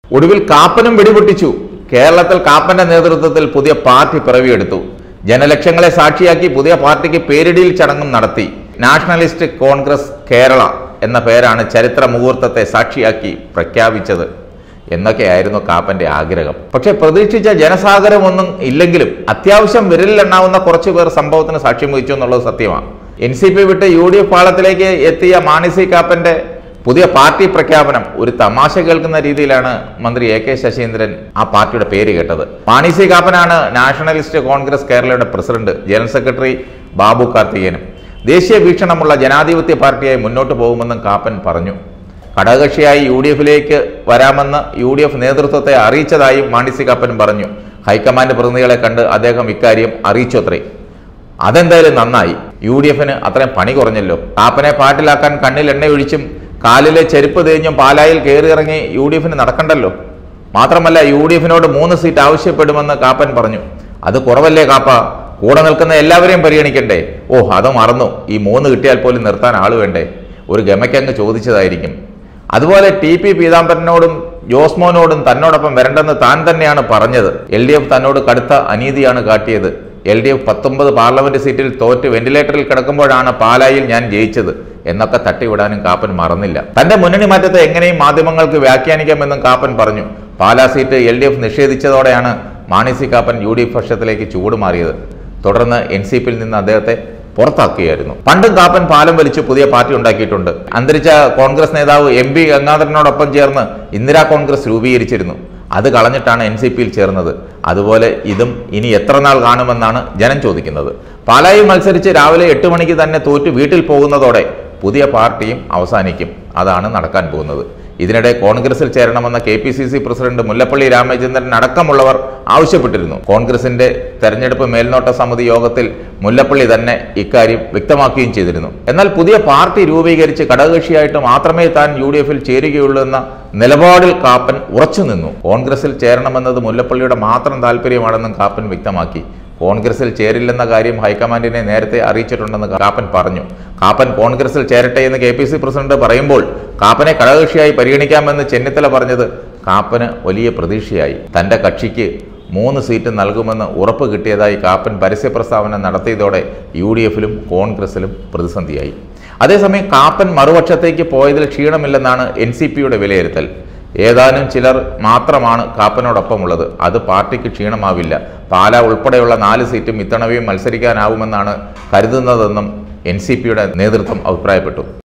ഒടുവിൽ കാപ്പനും വെടിപൊട്ടിച്ചു കേരളത്തിൽ കാപ്പന്റെ നേതൃത്വത്തിൽ പുതിയ പാർട്ടി പിറവിയെടുത്തു ജനലക്ഷങ്ങളെ സാക്ഷിയാക്കി പുതിയ പാർട്ടിക്ക് പേരിടിയിൽ ചടങ്ങും നടത്തി നാഷണലിസ്റ്റ് കോൺഗ്രസ് കേരള എന്ന പേരാണ് ചരിത്ര മുഹൂർത്തത്തെ സാക്ഷിയാക്കി പ്രഖ്യാപിച്ചത് എന്നൊക്കെയായിരുന്നു കാപ്പന്റെ ആഗ്രഹം പക്ഷെ പ്രതീക്ഷിച്ച ജനസാഗരമൊന്നും ഇല്ലെങ്കിലും അത്യാവശ്യം വിരലിലെണ്ണാവുന്ന കുറച്ചു പേർ സംഭവത്തിന് സാക്ഷ്യം വഹിച്ചു എന്നുള്ളത് സത്യമാണ് എൻ സി പി വിട്ട് യു ഡി എഫ് പാളത്തിലേക്ക് എത്തിയ മാണി കാപ്പന്റെ പുതിയ പാർട്ടി പ്രഖ്യാപനം ഒരു തമാശ കേൾക്കുന്ന രീതിയിലാണ് മന്ത്രി എ കെ ശശീന്ദ്രൻ ആ പാർട്ടിയുടെ പേര് കേട്ടത് മാണി സി കാപ്പനാണ് നാഷണലിസ്റ്റ് കോൺഗ്രസ് കേരളയുടെ പ്രസിഡന്റ് ജനറൽ സെക്രട്ടറി ബാബു കാർത്തികേയനും ദേശീയ വീക്ഷണമുള്ള ജനാധിപത്യ പാർട്ടിയായി മുന്നോട്ട് പോകുമെന്നും കാപ്പൻ പറഞ്ഞു ഘടകകക്ഷിയായി യു ഡി എഫിലേക്ക് വരാമെന്ന് യു ഡി എഫ് നേതൃത്വത്തെ അറിയിച്ചതായും മാണി സി കാപ്പൻ പറഞ്ഞു ഹൈക്കമാൻഡ് പ്രതിനിധികളെ കണ്ട് അദ്ദേഹം ഇക്കാര്യം അറിയിച്ചത്രേ അതെന്തായാലും നന്നായി യു ഡി എഫിന് അത്രയും പണി കുറഞ്ഞല്ലോ കാപ്പനെ പാട്ടിലാക്കാൻ കണ്ണിൽ എണ്ണയൊഴിച്ചും കാലിലെ ചെരുപ്പ് തേഞ്ഞും പാലായിൽ കയറിയിറങ്ങി യു ഡി എഫിന് നടക്കണ്ടല്ലോ മാത്രമല്ല യു ഡി എഫിനോട് മൂന്ന് സീറ്റ് ആവശ്യപ്പെടുമെന്ന് കാപ്പൻ പറഞ്ഞു അത് കുറവല്ലേ കാപ്പ കൂടെ നിൽക്കുന്ന എല്ലാവരെയും പരിഗണിക്കണ്ടേ ഓ അത് മറന്നു ഈ മൂന്ന് കിട്ടിയാൽ പോലും നിർത്താൻ ആള് വേണ്ടേ ഒരു ഗമയ്ക്കങ്ങ് ചോദിച്ചതായിരിക്കും അതുപോലെ ടി പി പീതാംബരനോടും ജോസ്മോനോടും തന്നോടൊപ്പം വരണ്ടെന്ന് താൻ തന്നെയാണ് പറഞ്ഞത് എൽ ഡി എഫ് തന്നോട് കടുത്ത അനീതിയാണ് കാട്ടിയത് എൽ ഡി എഫ് പത്തൊമ്പത് പാർലമെന്റ് സീറ്റിൽ തോറ്റ് വെന്റിലേറ്ററിൽ കിടക്കുമ്പോഴാണ് പാലായിൽ ഞാൻ ജയിച്ചത് എന്നൊക്കെ തട്ടിവിടാനും കാപ്പൻ മറന്നില്ല തന്റെ മുന്നണി മാറ്റത്തെ എങ്ങനെയും മാധ്യമങ്ങൾക്ക് വ്യാഖ്യാനിക്കാമെന്നും കാപ്പൻ പറഞ്ഞു Pala seat L D F നിഷേധിച്ചതോടെയാണ് Mani C Kappan U D F പക്ഷത്തിലേക്ക് ചൂടുമാറിയത് തുടർന്ന് എൻ സി പിയിൽ നിന്ന് അദ്ദേഹത്തെ പുറത്താക്കുകയായിരുന്നു പണ്ടും കാപ്പൻ പാലം വലിച്ചു പുതിയ പാർട്ടി ഉണ്ടാക്കിയിട്ടുണ്ട് അന്തരിച്ച കോൺഗ്രസ് നേതാവ് എം പി ഗംഗാധരനോടൊപ്പം ചേർന്ന് ഇന്ദിരാ കോൺഗ്രസ് രൂപീകരിച്ചിരുന്നു അത് കളഞ്ഞിട്ടാണ് എൻ സി പിയിൽ ചേർന്നത് അതുപോലെ ഇതും ഇനി എത്ര നാൾ കാണുമെന്നാണ് ജനം ചോദിക്കുന്നത് പാലായിൽ മത്സരിച്ച് രാവിലെ എട്ട് മണിക്ക് തന്നെ തോറ്റു വീട്ടിൽ പോകുന്നതോടെ പുതിയ പാർട്ടിയും അവസാനിക്കും അതാണ് നടക്കാൻ പോകുന്നത് ഇതിനിടെ കോൺഗ്രസിൽ ചേരണമെന്ന K P C C president Mullappally Ramachandran അടക്കമുള്ളവർ ആവശ്യപ്പെട്ടിരുന്നു കോൺഗ്രസിന്റെ തെരഞ്ഞെടുപ്പ് മേൽനോട്ട സമിതി യോഗത്തിൽ മുല്ലപ്പള്ളി തന്നെ ഇക്കാര്യം വ്യക്തമാക്കുകയും ചെയ്തിരുന്നു എന്നാൽ പുതിയ പാർട്ടി രൂപീകരിച്ച് ഘടകകക്ഷിയായിട്ട് മാത്രമേ താൻ യു ഡി എഫിൽ ചേരുകയുള്ളൂ എന്ന നിലപാടിൽ കാപ്പൻ ഉറച്ചു നിന്നു കോൺഗ്രസിൽ ചേരണമെന്നത് മുല്ലപ്പള്ളിയുടെ മാത്രം താല്പര്യമാണെന്നും കാപ്പൻ വ്യക്തമാക്കി കോൺഗ്രസിൽ ചേരില്ലെന്ന കാര്യം ഹൈക്കമാൻഡിനെ നേരത്തെ അറിയിച്ചിട്ടുണ്ടെന്ന് കാപ്പൻ പറഞ്ഞു കാപ്പൻ കോൺഗ്രസിൽ ചേരട്ടെ എന്ന് കെ പി സി പ്രസിഡന്റ് പറയുമ്പോൾ കാപ്പനെ ഘടകകക്ഷിയായി പരിഗണിക്കാമെന്ന് ചെന്നിത്തല പറഞ്ഞത് കാപ്പന് വലിയ പ്രതീക്ഷയായി തന്റെ കക്ഷിക്ക് മൂന്ന് സീറ്റ് നൽകുമെന്ന് ഉറപ്പ് കിട്ടിയതായി കാപ്പൻ പരസ്യ പ്രസ്താവന നടത്തിയതോടെ യു ഡി എഫിലും കോൺഗ്രസിലും പ്രതിസന്ധിയായി അതേസമയം കാപ്പൻ മറുപക്ഷത്തേക്ക് പോയതിൽ ക്ഷീണമില്ലെന്നാണ് എൻ സി പിയുടെ വിലയിരുത്തൽ ഏതാനും ചിലർ മാത്രമാണ് കാപ്പനോടൊപ്പമുള്ളത് അത് പാർട്ടിക്ക് ക്ഷീണമാവില്ല പാല ഉൾപ്പെടെയുള്ള നാല് സീറ്റും ഇത്തവണയും മത്സരിക്കാനാവുമെന്നാണ് കരുതുന്നതെന്നും എൻ നേതൃത്വം അഭിപ്രായപ്പെട്ടു